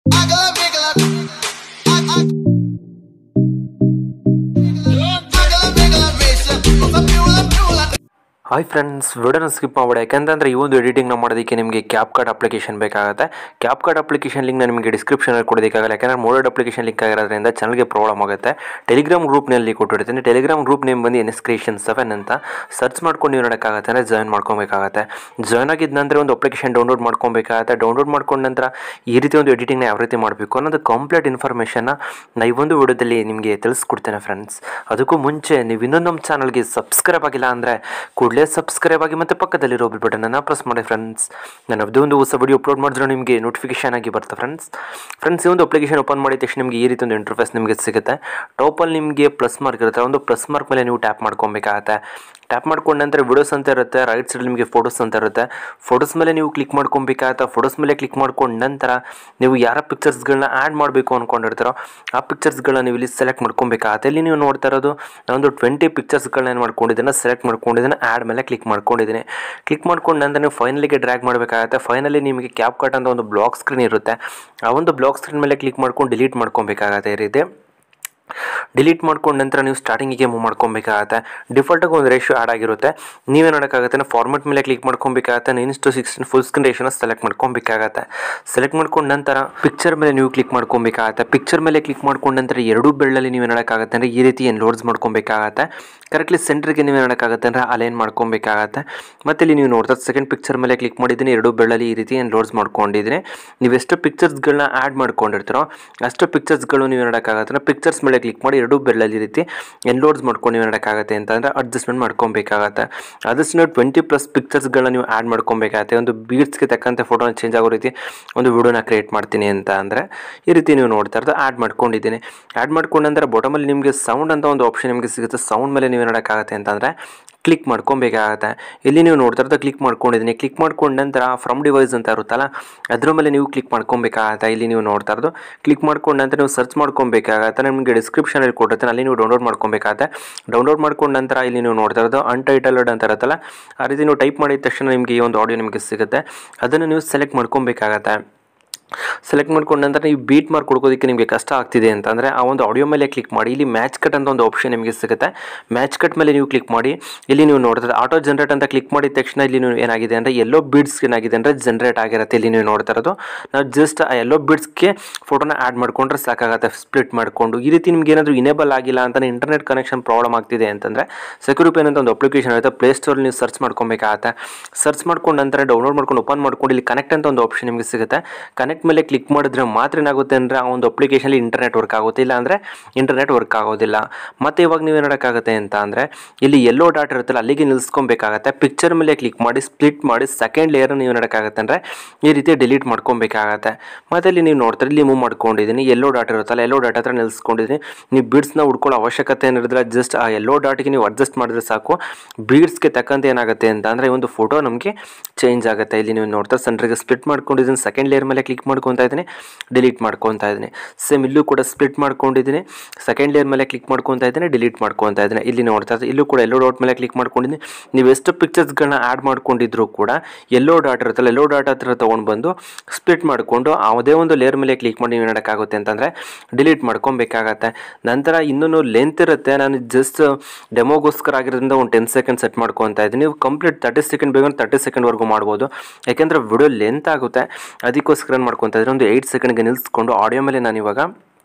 hi friends ವಿಡಿಯೋನ skip ಮಾಡಬೇಡಿ ಯಾಕಂತಂದರೆ ಈ ಒಂದು ಎಡಿಟಿಂಗ್ನ ಮಾಡೋದಕ್ಕೆ ನಿಮಗೆ ಕ್ಯಾಪ್ ಕಾರ್ಡ್ ಅಪ್ಲಿಕೇಶನ್ ಬೇಕಾಗುತ್ತೆ ಕ್ಯಾಪ್ ಕಾರ್ಡ್ ಅಪ್ಲಿಕೇಶನ್ ಲಿಂಕ್ನ ನಿಮಗೆ ಡಿಸ್ಕ್ರಿಪ್ಷನಲ್ಲಿ ಕೊಡೋದಕ್ಕಾಗಲ್ಲ ಯಾಕಂದರೆ ಮೋಡೆಡ್ ಅಪ್ಲಿಕೇಶನ್ ಲಿಂಕ್ ಆಗಿರೋದ್ರಿಂದ ಚಾನಲ್ಗೆ ಪ್ರಾಬ್ಲಮ್ ಆಗುತ್ತೆ ಟೆಲಿಗ್ರಾಮ್ ಗ್ರೂಪ್ನಲ್ಲಿ ಕೊಟ್ಟಿರ್ತೀನಿ ಟೆಲಿಗ್ರಾಮ್ ಗ್ರೂಪ್ ನೇಮ್ ಬಂದು ಎನ್ ಎಸ್ ಕ್ರಿಯೇಷನ್ ಸೆವೆನ್ ಅಂತ ಸರ್ಚ್ ಮಾಡ್ಕೊಂಡು ನೀವು ನೋಡೋಕ್ಕಾಗತ್ತೆ ಅಂದರೆ ಜಾಯ್ನ್ ಮಾಡ್ಕೊಬೇಕಾಗತ್ತೆ ಜಾಯ್ನ್ ಆಗಿದ ನಂತರ ಒಂದು ಅಪ್ಲಿಕೇಶನ್ ಡೌನ್ಲೋಡ್ ಮಾಡ್ಕೊಬೇಕಾಗತ್ತೆ ಡೌನ್ಲೋಡ್ ಮಾಡ್ಕೊಂಡ ನಂತರ ಈ ರೀತಿ ಒಂದು ಎಡಿಟಿಂಗ್ನ ಯಾವ ರೀತಿ ಮಾಡಬೇಕು ಅನ್ನೋದು ಕಂಪ್ಲೀಟ್ ಇನ್ಫಾರ್ಮೇಷನ್ನ ನಾ ಈ ಒಂದು ವಿಡಿಯೋದಲ್ಲಿ ನಿಮಗೆ ತಿಳಿಸ್ಕೊಡ್ತೇನೆ ಫ್ರೆಂಡ್ಸ್ ಅದಕ್ಕೂ ಮುಂಚೆ ನೀವು ಇನ್ನೊಂದು ನಮ್ಮ ಚಾನಲ್ಗೆ ಸಬ್ಸ್ಕ್ರೈಬ್ ಆಗಿಲ್ಲ ಅಂದರೆ ಕೂಡಲೇ ಸಬ್ಸ್ಕ್ರೈಬ್ ಆಗಿ ಮತ್ತು ಪಕ್ಕದಲ್ಲಿರೋ ಬೆಲ್ ಬಟನನ್ನು ಪ್ರೆಸ್ ಮಾಡಿ ಫ್ರೆಂಡ್ಸ್ ನಾನು ಯಾವುದೇ ಒಂದು ಹೊಸ ವಿಡಿಯೋ ಅಪ್ಲೋಡ್ ಮಾಡಿದ್ರೆ ನಿಮಗೆ ನೋಟಿಫಿಕೇಶನ್ ಆಗಿ ಬರುತ್ತೆ ಫ್ರೆಂಡ್ಸ್ ಫ್ರೆಂಡ್ಸ್ ಈ ಒಂದು ಅಪ್ಲಿಕೇಶನ್ ಓಪನ್ ಮಾಡಿದ ತಕ್ಷಣ ನಿಮಗೆ ಈ ರೀತಿ ಒಂದು ಇಂಟರ್ಫೇಸ್ ನಿಮಗೆ ಸಿಗುತ್ತೆ ಟಾಪಲ್ಲಿ ನಿಮಗೆ ಪ್ಲಸ್ ಮಾರ್ಕ್ ಇರುತ್ತೆ ಒಂದು ಪ್ಲಸ್ ಮಾರ್ಕ್ ಮೇಲೆ ನೀವು ಟ್ಯಾಪ್ ಮಾಡ್ಕೊಬೇಕಾಗತ್ತೆ ಟ್ಯಾಪ್ ಮಾಡ್ಕೊಂಡ ನಂತರ ವಿಡಿಯೋಸ್ ಅಂತ ಇರುತ್ತೆ ರೈಟ್ ಸೈಡ್ ನಿಮಗೆ ಫೋಟೋಸ್ ಅಂತ ಇರುತ್ತೆ ಫೋಟೋಸ್ ಮೇಲೆ ನೀವು ಕ್ಲಿಕ್ ಮಾಡ್ಕೊಬೇಕಾಗತ್ತೆ ಫೋಟೋಸ್ ಮೇಲೆ ಕ್ಲಿಕ್ ಮಾಡ್ಕೊಂಡ ನಂತರ ನೀವು ಯಾರ ಪಿಕ್ಚರ್ಸ್ಗಳನ್ನ ಆ್ಯಡ್ ಮಾಡಬೇಕು ಅಂದ್ಕೊಂಡಿರ್ತಾರೋ ಆ ಪಿಕ್ಚರ್ಸ್ಗಳನ್ನ ನೀವು ಇಲ್ಲಿ ಸೆಲೆಕ್ಟ್ ಮಾಡ್ಕೊಬೇಕಾಗತ್ತೆ ಇಲ್ಲಿ ನೀವು ನೋಡ್ತಾ ಇರೋದು ನಾನೊಂದು ಟ್ವೆಂಟಿ ಪಿಕ್ಚರ್ಸ್ಗಳನ್ನ ಏನು ಮಾಡ್ಕೊಂಡಿದ್ದೀನಿ ಸೆಲೆಕ್ಟ್ ಮಾಡ್ಕೊಂಡಿದ್ದೀನಿ ಆ್ಯಡ್ ಮೇಲೆ ಕ್ಲಿಕ್ ಮಾಡ್ಕೊಂಡಿದ್ದೀನಿ ಕ್ಲಿಕ್ ಮಾಡ್ಕೊಂಡು ನಂತರ ನೀವು ಫೈನಲಿಗೆ ಡ್ರ್ಯಾಗ್ ಮಾಡಬೇಕಾಗತ್ತೆ ಫೈನಲಿ ನಿಮಗೆ ಕ್ಯಾಪ್ ಕಟ್ ಅಂತ ಒಂದು ಬ್ಲಾಕ್ ಸ್ಕ್ರೀನ್ ಇರುತ್ತೆ ಆ ಒಂದು ಬ್ಲಾಕ್ ಸ್ಕ್ರೀನ್ ಮೇಲೆ ಕ್ಲಿಕ್ ಮಾಡ್ಕೊಂಡು ಡಿಲೀಟ್ ಮಾಡ್ಕೊಬೇಕಾಗತ್ತೆ ಈ ರೀತಿ ಡಿಲೀಟ್ ಮಾಡ್ಕೊಂಡ ನಂತರ ನೀವು ಸ್ಟಾರ್ಟಿಂಗಿಗೆ ಮೂವ್ ಮಾಡ್ಕೊಬೇಕಾಗತ್ತೆ ಡಿಫಾಲ್ಟಾಗಿ ಒಂದು ರೇಷಿಯೋ ಆ್ಯಡ್ ಆಗಿರುತ್ತೆ ನೀವೇನು ಮಾಡೋಕ್ಕಾಗತ್ತೆ ಫಾರ್ಮೆಟ್ ಮೇಲೆ ಕ್ಲಿಕ್ ಮಾಡ್ಕೊಬೇಕಾಗತ್ತೆ nine to sixteen full screen ರೇಷಿಯೋನ ಸೆಲೆಕ್ಟ್ ಮಾಡ್ಕೊಬೇಕಾಗತ್ತೆ ಸೆಲೆಕ್ಟ್ ಮಾಡ್ಕೊಂಡ ನಂತರ ಪಿಕ್ಚರ್ ಮೇಲೆ ನೀವು ಕ್ಲಿಕ್ ಮಾಡ್ಕೊಬೇಕಾಗತ್ತೆ ಪಿಕ್ಚರ್ ಮೇಲೆ ಕ್ಲಿಕ್ ಮಾಡ್ಕೊಂಡ ನಂತರ ಎರಡೂ ಬೆಳ್ಳಲ್ಲಿ ನೀವು ಮಾಡೋಕ್ಕಾಗತ್ತೆ ಅಂದರೆ ಈ ರೀತಿ ಎನ್ಲೋಡ್ಸ್ ಮಾಡ್ಕೊಬೇಕಾಗತ್ತೆ ಕರೆಕ್ಟ್ಲಿ ಸೆಂಟ್ರಿಗೆ ನೀವು ಮಾಡೋಕ್ಕಾಗತ್ತೆ ಅಂದರೆ ಅಲೈನ್ ಮಾಡ್ಕೊಬೇಕಾಗತ್ತೆ ಮತ್ತು ಇಲ್ಲಿ ನೀವು ನೋಡ್ತಾ ಸೆಕೆಂಡ್ ಪಿಕ್ಚರ್ ಮೇಲೆ ಕ್ಲಿಕ್ ಮಾಡಿದ್ದೀನಿ ಎರಡು ಬೆಳ್ಳಲ್ಲಿ ಈ ರೀತಿ ಎನ್ಲೋಡ್ಸ್ ಮಾಡ್ಕೊಂಡಿದ್ದೀನಿ ನೀವು ಎಷ್ಟು ಪಿಕ್ಚರ್ಸ್ಗಳನ್ನ ಆ್ಯಡ್ ಮಾಡ್ಕೊಂಡಿರ್ತೀರೋ ಅಷ್ಟು ಪಿಕ್ಚರ್ಸ್ಗಳು ನೀವು ನೋಡೋಕ್ಕಾಗತ್ತೆ ಪಿಕ್ಚರ್ಸ್ ಮೇಲೆ ಕ್ಲಿಕ್ ಮಾಡಿ ಎರಡು ಬೆಳ್ಳಲ್ಲಿ ಈ ರೀತಿ ಎನ್ಲೋಡ್ಸ್ ಮಾಡ್ಕೊಂಡು ನೀವು ನೋಡೋಕ್ಕಾಗತ್ತೆ ಅಂತಂದರೆ ಅಡ್ಜಸ್ಟ್ಮೆಂಟ್ ಮಾಡ್ಕೊಬೇಕಾಗತ್ತೆ ಅದಷ್ಟು ನೀವು ಟ್ವೆಂಟಿ ಪ್ಲಸ್ ಪಿಕ್ಚರ್ಸ್ಗಳನ್ನ ನೀವು ಆ್ಯಡ್ ಮಾಡ್ಕೊಬೇಕಾಗತ್ತೆ ಒಂದು ಬೀಡ್ಸ್ಗೆ ತಕ್ಕಂತೆ ಫೋಟೋನ ಚೇಂಜ್ ಆಗೋ ರೀತಿ ಒಂದು ವಿಡಿಯೋನ ಕ್ರಿಯೇಟ್ ಮಾಡ್ತೀನಿ ಅಂತ ಅಂದರೆ ಈ ರೀತಿ ನೀವು ನೋಡ್ತಾ ಇರೋದು ಆ್ಯಡ್ ಮಾಡ್ಕೊಂಡಿದ್ದೀನಿ ಆ್ಯಡ್ ಮಾಡ್ಕೊಂಡ ನಂತರ ಬಾಟಮಲ್ಲಿ ನಿಮಗೆ ಸೌಂಡ್ ಅಂತ ಒಂದು ಆಪ್ಷನ್ ನಿಮಗೆ ಸಿಗುತ್ತೆ ಸೌಂಡ್ ಮೇಲೆ ನೀವು ನೋಡೋಕ್ಕಾಗತ್ತೆ ಅಂತಂದರೆ ಕ್ಲಿಕ್ ಮಾಡ್ಕೊಬೇಕಾಗತ್ತೆ ಇಲ್ಲಿ ನೀವು ನೋಡ್ತಾ ಇರೋದು ಕ್ಲಿಕ್ ಮಾಡ್ಕೊಂಡಿದ್ದೀನಿ ಕ್ಲಿಕ್ ಮಾಡ್ಕೊಂಡ ನಂತರ ಫ್ರಮ್ ಡಿವೈಸ್ ಅಂತ ಇರುತ್ತಲ್ಲ ಅದ್ರ ಮೇಲೆ ನೀವು ಕ್ಲಿಕ್ ಮಾಡ್ಕೊಬೇಕಾಗತ್ತೆ ಇಲ್ಲಿ ನೀವು ನೋಡ್ತಾ ಇರೋದು ಕ್ಲಿಕ್ ಮಾಡ್ಕೊಂಡ ನಂತರ ನೀವು ಸರ್ಚ್ ಮಾಡ್ಕೊಬೇಕಾಗತ್ತೆ ನಿಮಗೆ ಡಿಸ್ಕ್ರಿಪ್ಷನಲ್ಲಿ ಕೊಟ್ಟಿರ್ತೀನಿ ಅಲ್ಲಿ ನೀವು ಡೌನ್ಲೋಡ್ ಮಾಡ್ಕೊಬೇಕಾಗತ್ತೆ ಡೌನ್ಲೋಡ್ ಮಾಡ್ಕೊಂಡ ನಂತರ ಇಲ್ಲಿ ನೀವು ನೋಡ್ತಾ ಇರೋದು ಅನ್ಟೈಟಲ್ಡ್ ಅಂತ ಇರುತ್ತಲ್ಲ ಆ ರೀತಿ ನೀವು ಟೈಪ್ ಮಾಡಿದ ತಕ್ಷಣ ನಿಮಗೆ ಈ ಒಂದು ಆಡಿಯೋ ನಿಮಗೆ ಸಿಗುತ್ತೆ ಅದನ್ನು ನೀವು ಸೆಲೆಕ್ಟ್ ಮಾಡ್ಕೊಬೇಕಾಗತ್ತೆ ಸೆಲೆಕ್ಟ್ ಮಾಡ್ಕೊಂಡ ನಂತರ ನೀವು ಬೀಟ್ ಮಾರ್ಕ್ ಕೊಡ್ಕೋದಕ್ಕೆ ನಿಮಗೆ ಕಷ್ಟ ಆಗ್ತಿದೆ ಅಂತಂದರೆ ಆ ಒಂದು ಆಡಿಯೋ ಮೇಲೆ ಕ್ಲಿಕ್ ಮಾಡಿ ಇಲ್ಲಿ ಮ್ಯಾಚ್ ಕಟ್ ಅಂತ ಒಂದು ಆಪ್ಷನ್ ನಿಮಗೆ ಸಿಗುತ್ತೆ ಮ್ಯಾಚ್ ಕಟ್ ಮೇಲೆ ನೀವು ಕ್ಲಿಕ್ ಮಾಡಿ ಇಲ್ಲಿ ನೀವು ನೋಡ್ತಾರೆ ಆಟೋ ಜನ್ರೇಟ್ ಅಂತ ಕ್ಲಿಕ್ ಮಾಡಿದ ತಕ್ಷಣ ಇಲ್ಲಿ ನೀವು ಏನಾಗಿದೆ ಅಂದರೆ ಎಲ್ಲೋ ಬೀಡ್ಸ್ ಏನಾಗಿದೆ ಅಂದರೆ ಜನ್ರೇಟ್ ಆಗಿರುತ್ತೆ ಇಲ್ಲಿ ನೀವು ನೋಡ್ತಾ ಇರೋದು ನಾವು ಜಸ್ಟ್ ಆ ಎಲ್ಲೋ ಬೀಡ್ಸ್ಗೆ ಫೋಟೋನ ಆ್ಯಡ್ ಮಾಡ್ಕೊಂಡ್ರೆ ಸಾಕಾಗುತ್ತೆ ಸ್ಪ್ಲಿಟ್ ಮಾಡಿಕೊಂಡು ಈ ರೀತಿ ನಿಮ್ಗೆ ಏನಾದರೂ ಇನೇಬಲ್ ಆಗಿಲ್ಲ ಅಂತ ಇಂಟರ್ನೆಟ್ ಕನೆಕ್ಷನ್ ಪ್ರಾಬ್ಲಮ್ ಆಗ್ತಿದೆ ಅಂತಂದರೆ ಸೆಕ್ಯೂರಿಪೇನ್ ಅಂತ ಒಂದು ಅಪ್ಲಿಕೇಶನ್ ಇರುತ್ತೆ ಪ್ಲೇಸ್ಟೋರ್ ನೀವು ಸರ್ಚ್ ಮಾಡ್ಕೊಬೇಕಾಗತ್ತೆ ಸರ್ಚ್ ಮಾಡ್ಕೊಂಡು ನಂತರ ಡೌನ್ಲೋಡ್ ಮಾಡ್ಕೊಂಡು ಓಪನ್ ಮಾಡ್ಕೊಂಡು ಇಲ್ಲಿ ಕನೆಕ್ಟ್ ಅಂತ ಒಂದು ಆಪ್ಷನ್ ನಿಮಗೆ ಸಿಗುತ್ತೆ ಕನೆಕ್ಟ್ ಮೇಲೆ ಕ್ಲಿಕ್ ಮಾಡಿದ್ರೆ ಮಾತ್ರ ಏನಾಗುತ್ತೆ ಅಂದರೆ ಆ ಒಂದು ಅಪ್ಲಿಕೇಶನಲ್ಲಿ ಇಂಟರ್ನೆಟ್ ವರ್ಕ್ ಆಗುತ್ತೆ ಇಲ್ಲ ಅಂದರೆ ಇಂಟರ್ನೆಟ್ ವರ್ಕ್ ಆಗೋದಿಲ್ಲ ಮತ್ತು ಇವಾಗ ನೀವು ನೋಡೋಕ್ಕಾಗುತ್ತೆ ಅಂತ ಅಂದರೆ ಇಲ್ಲಿ ಎಲ್ಲೋ ಡಾಟ್ ಇರುತ್ತಲ್ಲ ಅಲ್ಲಿಗೆ ನಿಲ್ಲಿಸ್ಕೊಬೇಕಾಗತ್ತೆ ಪಿಕ್ಚರ್ ಮೇಲೆ ಕ್ಲಿಕ್ ಮಾಡಿ ಸ್ಪ್ಲಿಟ್ ಮಾಡಿ ಸೆಕೆಂಡ್ ಲೇಯರ್ ನೀವು ನೋಡೋಕ್ಕಾಗತ್ತೆ ಅಂದರೆ ಈ ರೀತಿ ಡಿಲೀಟ್ ಮಾಡ್ಕೊಬೇಕಾಗತ್ತೆ ಮತ್ತು ಇಲ್ಲಿ ನೀವು ನೋಡ್ತಾರೆ ಇಲ್ಲಿ ಮೂವ್ ಮಾಡ್ಕೊಂಡಿದ್ದೀನಿ ಎಲ್ಲೋ ಡಾಟ್ ಇರುತ್ತಲ್ಲ ಎಲ್ಲೋ ಡಾಟ್ ಹತ್ರ ನಿಲ್ಲಿಸ್ಕೊಂಡಿದ್ದೀನಿ ನೀವು ಬೀಡ್ಸ್ನ ಹುಡ್ಕೊಳ್ಳೋ ಅವಶ್ಯಕತೆ ಏನಿರೋದಿಲ್ಲ ಜಸ್ಟ್ ಆ ಎಲ್ಲೋ ಡಾಟ್ಗೆ ನೀವು ಅಡ್ಜಸ್ಟ್ ಮಾಡಿದ್ರೆ ಸಾಕು ಬೀಡ್ಸ್ಗೆ ತಕ್ಕಂತೆ ಏನಾಗುತ್ತೆ ಅಂತ ಅಂದರೆ ಒಂದು ಫೋಟೋ ನಮಗೆ ಚೇಂಜ್ ಆಗುತ್ತೆ ಇಲ್ಲಿ ನೀವು ನೋಡ್ತಾ ಸೆಂಟ್ರಿಗೆ ಸ್ಪ್ಲಿಟ್ ಮಾಡ್ಕೊಂಡಿದ್ದೀನಿ ಸೆಕೆಂಡ್ ಲೇಯರ್ ಮೇಲೆ ಕ್ಲಿಕ್ ಮಾಡ್ಕೊತಾ ಇದ್ದೀನಿ ಡಿಲೀಟ್ ಮಾಡ್ಕೊತಾ ಇದ್ದೀನಿ ಸೇಮ್ ಇಲ್ಲೂ ಕೂಡ ಸ್ಪ್ಲಿಟ್ ಮಾಡ್ಕೊಂಡಿದ್ದೀನಿ ಸೆಕೆಂಡ್ ಲೇಯರ್ ಮೇಲೆ ಕ್ಲಿಕ್ ಮಾಡ್ಕೊತಾ ಇದ್ದೀನಿ ಡಿಲೀಟ್ ಮಾಡ್ಕೊತಾ ಇದ್ದೀನಿ ಇಲ್ಲಿ ನೋಡ್ತಾ ಇದ್ದೀನಿ ಇಲ್ಲೂ ಕೂಡ ಎಲ್ಲೋ ಡಾಟ್ ಮೇಲೆ ಕ್ಲಿಕ್ ಮಾಡ್ಕೊಂಡಿದ್ದೀನಿ ನೀವು ಎಷ್ಟು ಪಿಕ್ಚರ್ಸ್ಗಳನ್ನ ಆ್ಯಡ್ ಮಾಡ್ಕೊಂಡಿದ್ರು ಕೂಡ ಎಲ್ಲೋ ಡಾಟ್ ಇರುತ್ತಲ್ಲ ಎಲ್ಲೋ ಡಾಟ್ ಹತ್ರ ತೊಗೊಂಡು ಬಂದು ಸ್ಪ್ಲಿಟ್ ಮಾಡಿಕೊಂಡು ಯಾವುದೇ ಒಂದು ಲೇಯರ್ ಮೇಲೆ ಕ್ಲಿಕ್ ಮಾಡಿ ನೀವು ನೋಡೋಕ್ಕಾಗುತ್ತೆ ಅಂತಂದರೆ ಡಿಲೀಟ್ ಮಾಡ್ಕೊಬೇಕಾಗತ್ತೆ ನಂತರ ಇನ್ನೂ ಲೆಂತ್ ಇರುತ್ತೆ ನಾನು ಜಸ್ಟ್ ಡೆಮೋಗೋಸ್ಕರ ಆಗಿರೋದ್ರಿಂದ ಒಂದು ಟೆನ್ ಸೆಕೆಂಡ್ ಸೆಟ್ ಮಾಡ್ಕೊತಾ ಇದ್ದೀನಿ ನೀವು ಕಂಪ್ಲೀಟ್ ತರ್ಟಿ ಸೆಕೆಂಡ್ ಬೇಗ ತರ್ಟಿ ಸೆಕೆಂಡ್ವರೆಗೂ ಮಾಡ್ಬೋದು ಯಾಕೆಂದರೆ ವಿಡಿಯೋ ಲೆಂತ್ ಆಗುತ್ತೆ ಅದಕ್ಕೋಸ್ಕರ ಏನು ಮಾಡ್ಕೊತಾ ಇದ್ರೆ ಒಂದು ಏಯ್ಟ್ ಸೆಕೆಂಡ್ಗೆ ನಿಲ್ಲಿಸ್ಕೊಂಡು ಆಡಿಯೋ ಮೇಲೆ ನಾನು ಇವಾಗ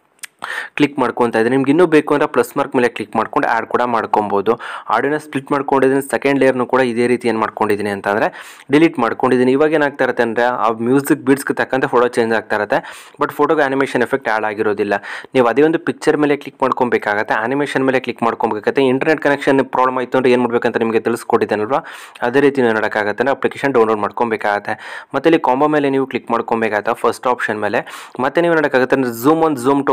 ಕ್ಲಿಕ್ ಮಾಡ್ಕೊತಾ ಇದ್ದೀನಿ ನಿಮ್ಗೆ ಇನ್ನೂ ಬೇಕು ಅಂದರೆ ಪ್ಲಸ್ ಮಾರ್ಕ್ ಮೇಲೆ ಕ್ಲಿಕ್ ಮಾಡ್ಕೊಂಡು ಆ್ಯಡ್ ಕೂಡ ಮಾಡ್ಕೊಬೋದು ಆಡಿಯೋನ ಸ್ಪ್ಲಿಟ್ ಮಾಡ್ಕೊಂಡಿದ್ದೀನಿ ಸೆಕೆಂಡ್ ಲೇಯರ್ನು ಕೂಡ ಇದೇ ರೀತಿ ಏನು ಮಾಡ್ಕೊಂಡಿದ್ದೀನಿ ಅಂತಂದರೆ ಡಿಲೀಟ್ ಮಾಡ್ಕೊಂಡಿದ್ದೀನಿ ಇವಾಗ ಏನಾಗ್ತಾ ಇರುತ್ತೆ ಅಂದರೆ ಆ ಮ್ಯೂಸಿಕ್ ಬೀಡ್ಸ್ಗೆ ತಕ್ಕಂತೆ ಫೋಟೋ ಚೇಂಜ್ ಆಗ್ತಾ ಇರುತ್ತೆ ಬಟ್ ಫೋಟೋಗೆ ಆನಿಮೇಷನ್ ಎಫೆಕ್ಟ್ ಆ್ಯಡ್ ಆಗಿರೋದಿಲ್ಲ ನೀವು ಅದೇ ಒಂದು ಪಿಕ್ಚರ್ ಮೇಲೆ ಕ್ಲಿಕ್ ಮಾಡ್ಕೊಬೇಕಾಗತ್ತೆ ಆನಿಮೇಷನ್ ಮೇಲೆ ಕ್ಲಿಕ್ ಮಾಡ್ಕೊಬೇಕಾಗತ್ತೆ ಇಂಟರ್ನೆಟ್ ಕನೆಕ್ಷನ್ ಪ್ರಾಬ್ಲಮ್ ಆಯಿತು ಅಂದರೆ ಏನು ಮಾಡಬೇಕಂತ ನಿಮಗೆ ತಿಳಿಸ್ಕೊಟ್ಟಿದ್ದೇನಲ್ವಾ ಅದೇ ರೀತಿ ನೀವು ನೋಡೋಕ್ಕಾಗತ್ತೆ ಅಪ್ಲಿಕೇಶನ್ ಡೌನ್ಲೋಡ್ ಮಾಡ್ಕೊಬೇಕಾಗತ್ತೆ ಮತ್ತು ಇಲ್ಲಿ ಕಾಂಬೋ ಮೇಲೆ ನೀವು ಕ್ಲಿಕ್ ಮಾಡ್ಕೊಬೇಕಾಗತ್ತೆ ಫಸ್ಟ್ ಆಪ್ಷನ್ ಮೇಲೆ ಮತ್ತೆ ನೀವು ನೋಡೋಕ್ಕಾಗುತ್ತೆ ಅಂದರೆ ಝೂಮ್ ಒಂದು ಝೂಮ್ ಟು ಅಂತ ಇರುತ್ತೆ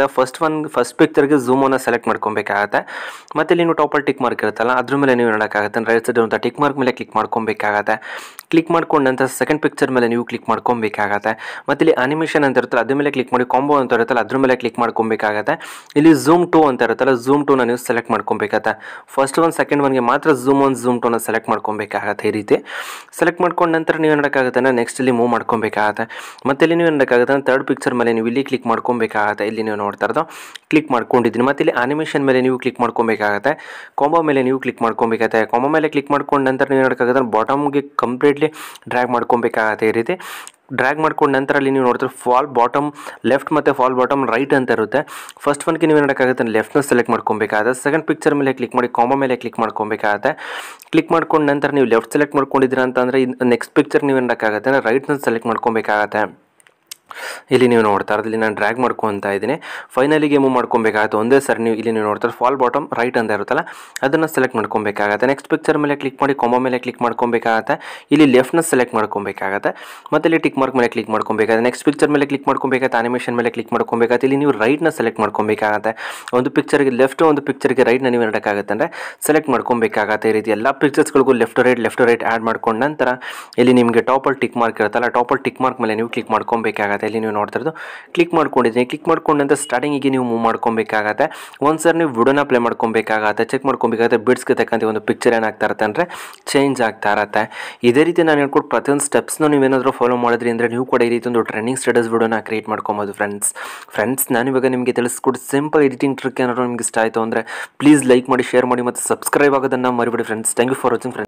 ಮಾಡ್ಕೊಬೇಕಾಗುತ್ತೆ ಫಸ್ಟ್ ಒನ್ ಫಸ್ಟ್ ಪಿಕ್ಚರ್ಗೆ ಝೂಮನ್ನು ಸೆಲೆಕ್ಟ್ ಮಾಡ್ಕೊಬೇಕಾಗತ್ತೆ ಮತ್ತು ಇಲ್ಲಿ ನೀವು ಟಾಪಲ್ಲಿ ಟಿಕ್ ಮಾರ್ಕ್ ಇರುತ್ತಲ್ಲ ಅದ್ರ ಮೇಲೆ ನೀವು ನೋಡೋಕ್ಕಾಗತ್ತೆ ರೈಟ್ ಸೈಡ್ ಅಂತ ಟಿಕ್ ಮಾರ್ಕ್ ಮೇಲೆ ಕ್ಲಿಕ್ ಮಾಡ್ಕೊಬೇಕಾಗತ್ತೆ ಕ್ಲಿಕ್ ಮಾಡ್ಕೊಂಡು ನಂತರ ಸೆಕೆಂಡ್ ಪಿಕ್ಚರ್ ಮೇಲೆ ನೀವು ಕ್ಲಿಕ್ ಮಾಡ್ಕೊಬೇಕಾಗತ್ತೆ ಮತ್ತು ಇಲ್ಲಿ ಅನಿಮೇಷನ್ ಅಂತ ಇರುತ್ತಲ್ಲ ಅದ್ರ ಮೇಲೆ ಕ್ಲಿಕ್ ಮಾಡಿ ಕಾಂಬೋ ಅಂತ ಇರುತ್ತಲ್ಲ ಅದ್ರ ಮೇಲೆ ಕ್ಲಿಕ್ ಮಾಡ್ಕೊಬೇಕಾಗತ್ತೆ ಇಲ್ಲಿ ಝೂಮ್ ಟು ಅಂತ ಇರುತ್ತಲ್ಲ ಝೂಮ್ ಟೂನ ನೀವು ಸೆಲೆಕ್ಟ್ ಮಾಡ್ಕೊಬೇಕಾಗತ್ತೆ ಫಸ್ಟ್ ಒನ್ ಸೆಕೆಂಡ್ ಒನ್ಗೆ ಮಾತ್ರ ಝೂಮ್ ಒನ್ ಝೂಮ್ ಟೂನ ಸೆಲೆಕ್ಟ್ ಮಾಡ್ಕೊಬೇಕಾಗತ್ತೆ ಈ ರೀತಿ ಸೆಲೆಕ್ಟ್ ಮಾಡ್ಕೊಂಡು ನಂತರ ನೀವು ನೋಡೋಕ್ಕಾಗುತ್ತೆ ನೆಕ್ಸ್ಟ್ ಇಲ್ಲಿ ಮೂವ್ ಮಾಡ್ಕೊಬೇಕಾಗತ್ತೆ ಮತ್ತೆ ಇಲ್ಲಿ ನೀವು ನೋಡೋಕ್ಕಾಗುತ್ತೆ ತರ್ಡ್ ಪಿಕ್ಚರ್ ಮೇಲೆ ನೀವು ಇಲ್ಲಿ ಕ್ಲಿಕ್ ಮಾಡ್ಕೊಬೇಕಾಗತ್ತೆ ಇಲ್ಲಿ ನೀವು ನೋಡ್ತಾ ಇರೋದು ಕ್ಲಿಕ್ ಮಾಡ್ಕೊಂಡಿದ್ದೀನಿ ಮತ್ತು ಇಲ್ಲಿ ಅನಿಮೇಷನ್ ಮೇಲೆ ನೀವು ಕ್ಲಿಕ್ ಮಾಡ್ಕೊಬೇಕಾಗತ್ತೆ ಕಾಂಬೋ ಮೇಲೆ ನೀವು ಕ್ಲಿಕ್ ಮಾಡ್ಕೊಬೇಕಾಗತ್ತೆ ಕಾಂಬೋ ಮೇಲೆ ಕ್ಲಿಕ್ ಮಾಡ್ಕೊಂಡು ನಂತರ ನೀವು ನೋಡೋಕ್ಕಾಗುತ್ತೆ ಬಾಟಮ್ಗೆ ಕಂಪ್ಲೀಟ್ಲಿ ಡ್ರ್ಯಾಗ್ ಮಾಡ್ಕೊಬೇಕಾಗತ್ತೆ ಈ ರೀತಿ ಡ್ರ್ಯಾಗ್ ಮಾಡ್ಕೊಂಡು ನಂತರ ಅಲ್ಲಿ ನೀವು ನೋಡ್ತಾರೆ ಫಾಲ್ ಬಾಟಮ್ ಲೆಫ್ಟ್ ಮತ್ತು ಫಾಲ್ ಬಾಟಮ್ ರೈಟ್ ಅಂತ ಇರುತ್ತೆ ಫಸ್ಟ್ ಒನ್ಗೆ ನೀವು ನೋಡೋಕ್ಕಾಗುತ್ತೆ ಲೆಫ್ಟ್ನ ಸೆಲೆಕ್ಟ್ ಮಾಡ್ಕೊಬೇಕಾಗುತ್ತೆ ಸೆಕೆಂಡ್ ಪಿಕ್ಚರ್ ಮೇಲೆ ಕ್ಲಿಕ್ ಮಾಡಿ ಕಾಂಬೋ ಮೇಲೆ ಕ್ಲಿಕ್ ಮಾಡ್ಕೊಬೇಕಾಗತ್ತೆ ಕ್ಲಿಕ್ ಮಾಡ್ಕೊಂಡು ನಂತರ ನೀವು ಲೆಫ್ಟ್ ಸೆಲೆಕ್ಟ್ ಮಾಡ್ಕೊಂಡಿದ್ದೀರಾ ಅಂತಂದರೆ ನೆಕ್ಸ್ಟ್ ಪಿಕ್ಚರ್ ನೀವು ನೋಡೋಕ್ಕಾಗತ್ತೆ ರೈಟ್ನ ಸೆಲೆಕ್ಟ್ ಮಾಡ್ಕೊಬೇಕಾಗತ್ತೆ ಇಲ್ಲಿ ನೀವು ನೋಡ್ತಾ ಇರೋದು ಇಲ್ಲಿ ನಾನು ಡ್ರ್ಯಾಗ್ ಮಾಡ್ಕೊತಾ ಇದ್ದೀನಿ ಫೈನಲಿಗೆ ಮೂವ್ ಮಾಡ್ಕೊಬೇಕಾಗತ್ತೆ ಒಂದೇ ಸರಿ ನೀವು ಇಲ್ಲಿ ನೀವು ನೋಡ್ತಾರೆ ಫಾಲ್ ಬಾಟಮ್ ರೈಟ್ ಅಂತ ಇರುತ್ತಲ್ಲ ಅದನ್ನು ಸೆಲೆಕ್ಟ್ ಮಾಡ್ಕೊಬೇಕಾಗತ್ತೆ ನೆಕ್ಸ್ಟ್ ಪಿಕ್ಚರ್ ಮೇಲೆ ಕ್ಲಿಕ್ ಮಾಡಿ ಕಾಂಬೋ ಮೇಲೆ ಕ್ಲಿಕ್ ಮಾಡ್ಕೊಬೇಕಾಗತ್ತೆ ಇಲ್ಲಿ ಲೆಫ್ಟ್ನ ಸೆಲೆಕ್ಟ್ ಮಾಡ್ಕೊಬೇಕಾಗತ್ತೆ ಮತ್ತು ಇಲ್ಲಿ ಟಿಕ್ ಮಾರ್ಕ್ ಮೇಲೆ ಕ್ಲಿಕ್ ಮಾಡ್ಕೊಬೇಕಾಗತ್ತೆ ನೆಕ್ಸ್ಟ್ ಪಿಕ್ಚರ್ ಮೇಲೆ ಕ್ಲಿಕ್ ಮಾಡ್ಕೊಬೇಕಾಗತ್ತೆ ಅನಿಮೇಷನ್ ಮೇಲೆ ಕ್ಲಿಕ್ ಮಾಡ್ಕೊಬೇಕಾಗತ್ತೆ ಇಲ್ಲಿ ನೀವು ರೈಟ್ನ ಸೆಲೆಕ್ಟ್ ಮಾಡ್ಕೊಬೇಕಾಗತ್ತೆ ಒಂದು ಪಿಕ್ಚರ್ಗೆ ಲೆಫ್ಟ್ ಒಂದು ಪಿಕ್ಚರ್ಗೆ ರೈಟ್ನ ನೀವು ನೋಡೋಕ್ಕಾಗತ್ತೆ ಅಂದರೆ ಸೆಲೆಕ್ಟ್ ಮಾಡ್ಕೊಬೇಕಾಗತ್ತೆ ಈ ರೀತಿ ಎಲ್ಲ ಪಿಕ್ಚರ್ಸ್ಗಳಿಗೂ left right left right add ಮಾಡ್ಕೊಂಡು ನಂತರ ಇಲ್ಲಿ ನಿಮಗೆ ಟಾಪಲ್ಲಿ ಟಿಕ್ ಮಾರ್ಕ್ ಇರುತ್ತಲ್ಲ ಟಾಪಲ್ಲಿ ಟಿಕ್ ಮಾರ್ಕ್ ಮೇಲೆ ನೀವು ಕ್ಲಿಕ್ ಮಾಡ್ಕೊಬೇಕಾಗತ್ತೆ ಇಲ್ಲಿ ನೀವು ನೋಡ್ತಾ ಇರೋದು ಕ್ಲಿಕ್ ಮಾಡ್ಕೊಂಡಿದ್ದೀನಿ ಕ್ಲಿಕ್ ಮಾಡ್ಕೊಂಡಂತ ಸ್ಟಾರ್ಟಿಂಗಿಗೆ ನೀವು ಮೂವ್ ಮಾಡ್ಕೊಬೇಕಾಗತ್ತೆ ಒಂದು ಸರ್ ನೀವು ವಿಡಿಯೋನ ಪ್ಲೇ ಮಾಡ್ಕೊಬೇಕಾಗತ್ತೆ ಚೆಕ್ ಮಾಡ್ಕೊಬೇಕಾಗತ್ತೆ ಬಿಡ್ಸ್ಗೆ ತಕ್ಕಂತೆ ಒಂದು ಪಿಕ್ಚರ್ ಏನಾಗ್ತಾ ಇರುತ್ತೆ ಅಂದರೆ ಚೇಂಜ್ ಆಗ್ತಾ ಇರತ್ತೆ ಇದೇ ರೀತಿ ನಾನು ಹೇಳ್ಕೊಟ್ಟು ಪ್ರತಿಯೊಂದು ಸ್ಟೆಪ್ಸ್ನ ನೀವೇನಾದರೂ ಫಾಲೋ ಮಾಡಿದ್ರಿ ಅಂದರೆ ನೀವು ಕೂಡ ಈ ರೀತಿ ಒಂದು ಟ್ರೆಂಡಿಂಗ್ ಸ್ಟೇಟಸ್ ವಿಡಿಯೋನ ಕ್ರಿಯೇಟ್ ಮಾಡ್ಕೊಬೋದು ಫ್ರೆಂಡ್ಸ್ ಫ್ರೆಂಡ್ಸ್ ನಾನು ಇವಾಗ ನಿಮಗೆ ತಿಳಿಸ್ಕೊಟ್ಟು ಸಿಂಪಲ್ ಎಡಿಟಿಂಗ್ ಟ್ರಿಕ್ ಏನಾದ್ರು ನಿಮಗೆ ಇಷ್ಟ ಆಯಿತು ಅಂದರೆ ಪ್ಲೀಸ್ ಲೈಕ್ ಮಾಡಿ ಶೇರ್ ಮಾಡಿ ಮತ್ತು ಸಬ್ಸ್ಕ್ರೈಬ್ ಆಗೋದನ್ನು ಮರಿಬೇಡಿ friends thank you for watching friends